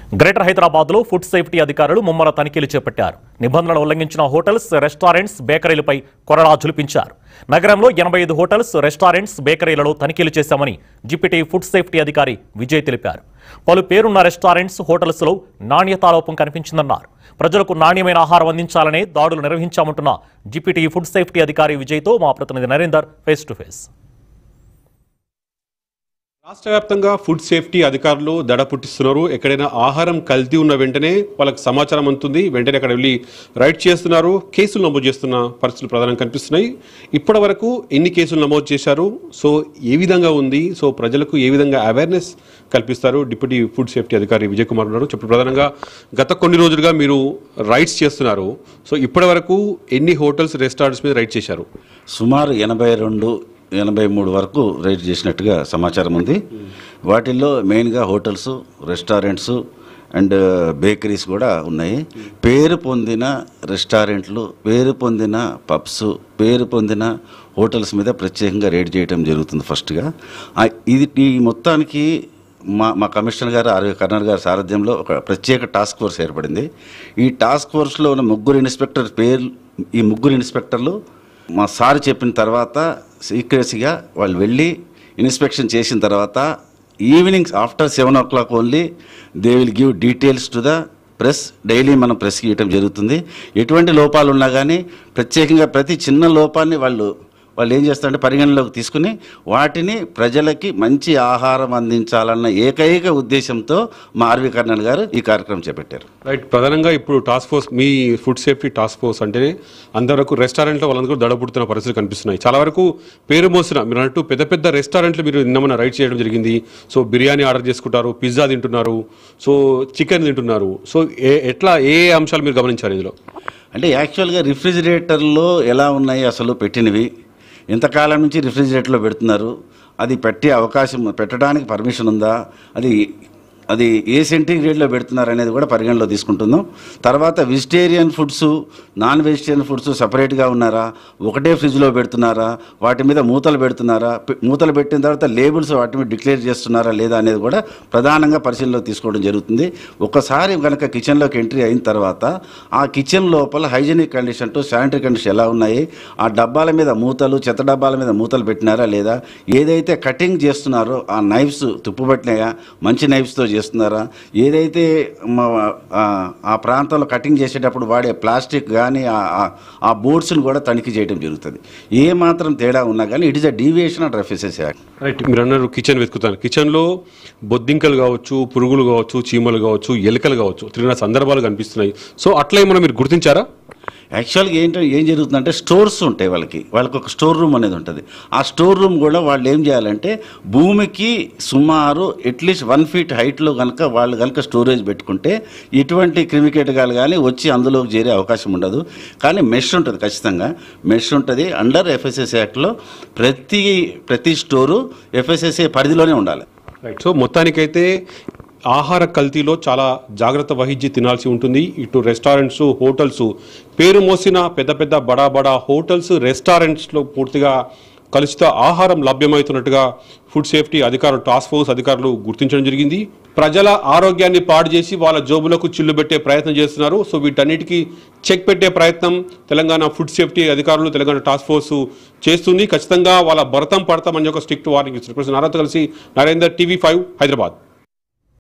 greater Hyderabad లో food safety అధికారులు ముమ్మర తనిఖీలు చేపట్టారు నిబంధనలు ఉల్లంఘించిన హోటల్స్ రెస్టారెంట్స్ బేకరీలపై కొరడా జులిపించారు నగరంలో ఎనభై ఐదు హోటల్స్ రెస్టారెంట్స్ బేకరీలలో తనిఖీలు చేశామని జిపిటి ఫుడ్ సేఫ్టీ అధికారి విజయ్ తెలిపారు పలు పేరున్న రెస్టారెంట్స్ హోటల్స్ లో నాణ్యతాలోపం కనిపించిందన్నారు ప్రజలకు నాణ్యమైన ఆహారం అందించాలనే దాడులు నిర్వహించామంటున్న జిపిటి ఫుడ్ సేఫ్టీ అధికారి విజయ్తో మా ప్రతినిధి నరేందర్ ఫేస్ టు ఫేస్ రాష్ట్ర వ్యాప్తంగా ఫుడ్ సేఫ్టీ అధికారులు దడ పుట్టిస్తున్నారు ఎక్కడైనా ఆహారం కల్తీ ఉన్న వెంటనే వాళ్ళకి సమాచారం అందుతుంది వెంటనే అక్కడ వెళ్ళి రైడ్ చేస్తున్నారు కేసులు నమోదు చేస్తున్న పరిస్థితులు ప్రధానంగా కనిపిస్తున్నాయి ఇప్పటి వరకు ఎన్ని కేసులు నమోదు చేశారు సో ఏ విధంగా ఉంది సో ప్రజలకు ఏ విధంగా అవేర్నెస్ కల్పిస్తారు డిప్యూటీ ఫుడ్ సేఫ్టీ అధికారి విజయ్ కుమార్ ఉన్నారు చెప్పు ప్రధానంగా గత కొన్ని రోజులుగా మీరు రైడ్స్ చేస్తున్నారు సో ఇప్పటి వరకు ఎన్ని హోటల్స్ రెస్టారెంట్స్ మీద రైడ్ చేశారు సుమారు ఎనభై రెండు ఎనభై మూడు వరకు రైడ్ చేసినట్టుగా సమాచారం ఉంది వాటిల్లో మెయిన్గా హోటల్స్ రెస్టారెంట్స్ అండ్ బేకరీస్ కూడా ఉన్నాయి పేరు పొందిన రెస్టారెంట్లు పేరు పొందిన పబ్స్ పేరు పొందిన హోటల్స్ మీద ప్రత్యేకంగా రేడ్ చేయడం జరుగుతుంది ఫస్ట్గా ఆ, ఇది ఈ మొత్తానికి మా మా కమిషనర్ గారు ఆర్వి కర్నర్ గారి సారథ్యంలో ఒక ప్రత్యేక టాస్క్ ఫోర్స్ ఏర్పడింది ఈ టాస్క్ ఫోర్స్లో ఉన్న ముగ్గురు ఇన్స్పెక్టర్ పేరు ఈ ముగ్గురు ఇన్స్పెక్టర్లు మా సార్ చెప్పిన తర్వాత సీక్రెసీగా వాళ్ళు వెళ్ళి ఇన్స్పెక్షన్ చేసిన తర్వాత evenings after seven o'clock only they will give details to the press daily మనం ప్రెస్కి ఇవ్వటం జరుగుతుంది ఎటువంటి లోపాలు ఉన్నా కానీ ప్రత్యేకంగా ప్రతి చిన్న లోపాన్ని వాళ్ళు వాళ్ళు ఏం చేస్తారంటే పరిగణలోకి తీసుకుని వాటిని ప్రజలకి మంచి ఆహారం అందించాలన్న ఏకైక ఉద్దేశంతో మా ఆర్వి కర్నల్ గారు ఈ కార్యక్రమం చేపట్టారు రైట్ ప్రధానంగా ఇప్పుడు టాస్క్ ఫోర్స్ మీ ఫుడ్ సేఫ్టీ టాస్క్ ఫోర్స్ అంటేనే అందరకు రెస్టారెంట్లో వాళ్ళందరూ దడబుడుతున్న పరిస్థితులు కనిపిస్తున్నాయి చాలా వరకు పేరు మోసిన మీరు అన్నట్టు పెద్ద పెద్ద రెస్టారెంట్లు మీరు నిన్నమన్న రైడ్ చేయడం జరిగింది సో బిర్యానీ ఆర్డర్ చేసుకుంటారు పిజ్జా తింటున్నారు సో చికెన్ తింటున్నారు సో ఏ ఎట్లా ఏ ఏ అంశాలు మీరు గమనించారు ఇందులో అంటే యాక్చువల్గా రిఫ్రిజిరేటర్లో ఎలా ఉన్నాయి అసలు పెట్టినవి ఎంతకాలం నుంచి రిఫ్రిజిరేటర్లో పెడుతున్నారు అది పెట్టే అవకాశం పెట్టడానికి పర్మిషన్ ఉందా అది అది ఏ సెంటీగ్రేడ్లో పెడుతున్నారు అనేది కూడా పరిగణలో తీసుకుంటున్నాం తర్వాత vegetarian foods non vegetarian foods సపరేట్గా ఉన్నారా ఒకటే ఫ్రిడ్జ్లో పెడుతున్నారా వాటి మీద మూతలు పెడుతున్నారా పె- మూతలు పెట్టిన తర్వాత లేబుల్స్ వాటి మీద డిక్లేర్ చేస్తున్నారా లేదా అనేది కూడా ప్రధానంగా పరిశీలనలో తీసుకోవడం జరుగుతుంది ఒకసారి కనుక కిచెన్లోకి ఎంట్రీ అయిన తర్వాత ఆ కిచెన్ లోపల hygienic condition to sanitary condition ఎలా ఉన్నాయి ఆ డబ్బాల మీద మూతలు చెత్త డబ్బాల మీద మూతలు పెట్టినారా లేదా ఏదైతే కటింగ్ చేస్తున్నారో ఆ నైఫ్స్ తుప్పుపట్టినాయా మంచి నైఫ్స్తో చేస్తున్నారా ఏదైతే మ- ఆ- ఆ ప్రాంతంలో కటింగ్ చేసేటప్పుడు వాడే ప్లాస్టిక్ కానీ ఆ బోర్డ్స్ని కూడా తనిఖీ చేయడం జరుగుతుంది ఏ మాత్రం తేడా ఉన్నా కానీ it is a deviation of FSS act right మీరు అన్నారు కిచెన్ వెతుకుతాను కిచెన్లో బొద్దింకలు కావచ్చు పురుగులు కావచ్చు చీమలు కావచ్చు ఎలుకలు కావచ్చు తిరిగిన సందర్భాలు కనిపిస్తున్నాయి సో అట్లా ఏమన్నా మీరు గుర్తించారా యాక్చువల్గా ఏంటో ఏం జరుగుతుందంటే స్టోర్స్ ఉంటాయి వాళ్ళకి వాళ్ళకి ఒక స్టోర్ రూమ్ అనేది ఉంటుంది ఆ స్టోర్ రూమ్ కూడా వాళ్ళు ఏం చేయాలంటే భూమికి సుమారు అట్లీస్ట్ వన్ ఫీట్ హైట్లో కనుక వాళ్ళు కనుక స్టోరేజ్ పెట్టుకుంటే ఎటువంటి క్రిమికీటకాలు కానీ వచ్చి అందులోకి చేరే అవకాశం ఉండదు కానీ మెష్ ఉంటుంది ఖచ్చితంగా మెష్ ఉంటుంది అండర్ ఎఫ్ఎస్ఎస్ యాక్ట్లో ప్రతి ప్రతి స్టోరు ఎఫ్ఎస్ఎస్ఏ పరిధిలోనే ఉండాలి రైట్ సో మొత్తానికైతే ఆహార కల్తీలో చాలా జాగ్రత్త వహించి తినాల్సి ఉంటుంది ఇటు రెస్టారెంట్స్ హోటల్స్ పేరు మోసిన పెద్ద పెద్ద బడా బడా హోటల్స్ రెస్టారెంట్స్లో పూర్తిగా కలుషిత ఆహారం లభ్యమవుతున్నట్టుగా ఫుడ్ సేఫ్టీ అధికారులు టాస్క్ ఫోర్స్ అధికారులు గుర్తించడం జరిగింది ప్రజల ఆరోగ్యాన్ని పాడు చేసి వాళ్ళ జోబులకు చిల్లు పెట్టే ప్రయత్నం చేస్తున్నారు సో వీటన్నిటికీ చెక్ పెట్టే ప్రయత్నం తెలంగాణ ఫుడ్ సేఫ్టీ అధికారులు తెలంగాణ టాస్క్ ఫోర్స్ చేస్తుంది ఖచ్చితంగా వాళ్ళ భరతం పడతామని ఒక స్ట్రిక్ట్ వార్నింగ్ ఇస్తున్నారు నారాతో కలిసి నరేందర్ టీవీ ఫైవ్ హైదరాబాద్